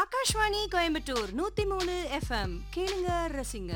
ஆகாஷ்வாணி கோயம்புத்தூர் நூத்தி மூணு எஃப்எம் கேளுங்க ரசிங்க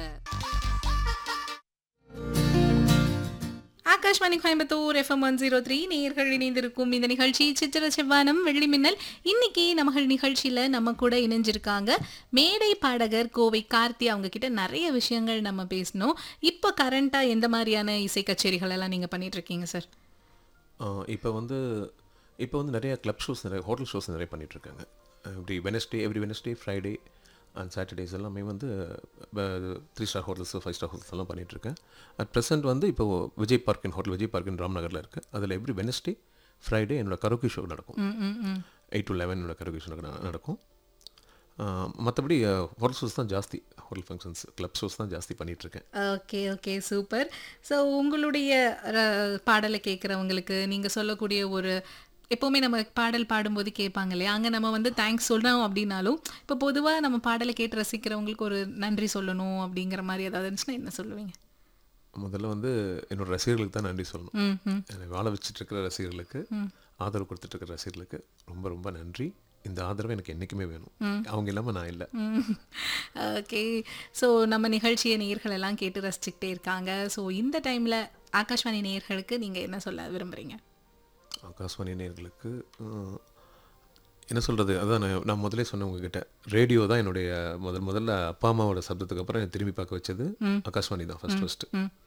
Akashvani Coimbatore FM one zero three நேயர்கள் இணைந்திருக்கும் இந்த நிகழ்ச்சி சித்திர செவ்வானம் வெள்ளி மின்னல் இன்னைக்கு நம்மகள் நிகழ்ச்சியில நம்ம கூட இணைஞ்சிருக்காங்க மேடை பாடகர் கோவை கார்த்தி அவங்க கிட்ட நிறைய விஷயங்கள் நம்ம பேசணும் இப்போ கரண்டா எந்த மாதிரியான இசை கச்சேரிகள் எல்லாம் நீங்க பண்ணிட்டு இருக்கீங்க சார் இப்போ வந்து இப்போ வந்து நிறைய கிளப் ஷோஸ் நிறைய ஹோட்டல் ஷோஸ் நிறைய பண்ணிகிட்ருக்காங்க இப்படி Wednesday every Wednesday Friday and Saturdays எல்லாமே வந்து three star hotels five star hotels எல்லாம் பண்ணிகிட்ருக்கேன் அட் ப்ரெசென்ட் வந்து இப்போ விஜய் பார்க்கின் ஹோட்டல் விஜய் பார்க்கின் ராம்நகரில் இருக்குது அதில் எவ்ரி வெனஸ்டே ஃப்ரைடே என்னோட கரோக்கி ஷோ நடக்கும் எயிட் டு லெவன் என்னோட கரோக்கி ஷோ நடக்கும் மற்றபடி ஹோட்டல் ஷோஸ் தான் ஜாஸ்தி ஹோட்டல் ஃபங்க்ஷன்ஸ் கிளப் ஷோஸ் தான் ஜாஸ்தி பண்ணிகிட்ருக்கேன் ஓகே ஓகே சூப்பர் ஸோ உங்களுடைய ர- பாடலை கேட்குறவங்களுக்கு நீங்கள் சொல்லக்கூடிய ஒரு எப்போவுமே நம்ம பாடல் பாடும்போது கேட்பாங்க இல்லையா அங்கே நம்ம வந்து தேங்க்ஸ் சொல்கிறோம் அப்படின்னாலும் இப்போ பொதுவாக நம்ம பாடலை கேட்டு ரசிக்கிறவங்களுக்கு ஒரு நன்றி சொல்லணும் அப்படிங்கிற மாதிரி ஏதாவது இருந்துச்சுன்னா என்ன சொல்லுவீங்க முதல்ல வந்து என்னோட ரசிகர்களுக்கு தான் நன்றி சொல்லணும் ம் ம் என்னை வாழ வச்சுட்டு இருக்கிற ரசிகர்களுக்கு ஆதரவு கொடுத்துட்டு இருக்கிற ரசிகர்களுக்கு ரொம்ப ரொம்ப நன்றி இந்த ஆதரவு எனக்கு என்றைக்குமே வேணும் அவங்க இல்லாமல் நான் இல்லை ஓகே ஸோ நம்ம நிகழ்ச்சியை நேயர்கள் எல்லாம் கேட்டு ரசிச்சுக்கிட்டே இருக்காங்க ஸோ இந்த டைமில் ஆகாஷ்வாணி நேயர்களுக்கு நீங்கள் என்ன சொல்ல விரும்புகிறீங்க ஆகாஷ்வாணி நேயர்களுக்கு அஹ், என்ன சொல்கிறது அதான் நான் நான் முதல்ல சொன்னேன் உங்ககிட்ட ரேடியோ தான் என்னுடைய முதல் முதல்ல அப்பா அம்மாவோட சப்தத்துக்கு அப்புறம் என்னை திரும்பி பார்க்க வச்சது ஆகாஷ்வாணி தான் ஃபஸ்ட் ஃபஸ்ட்டு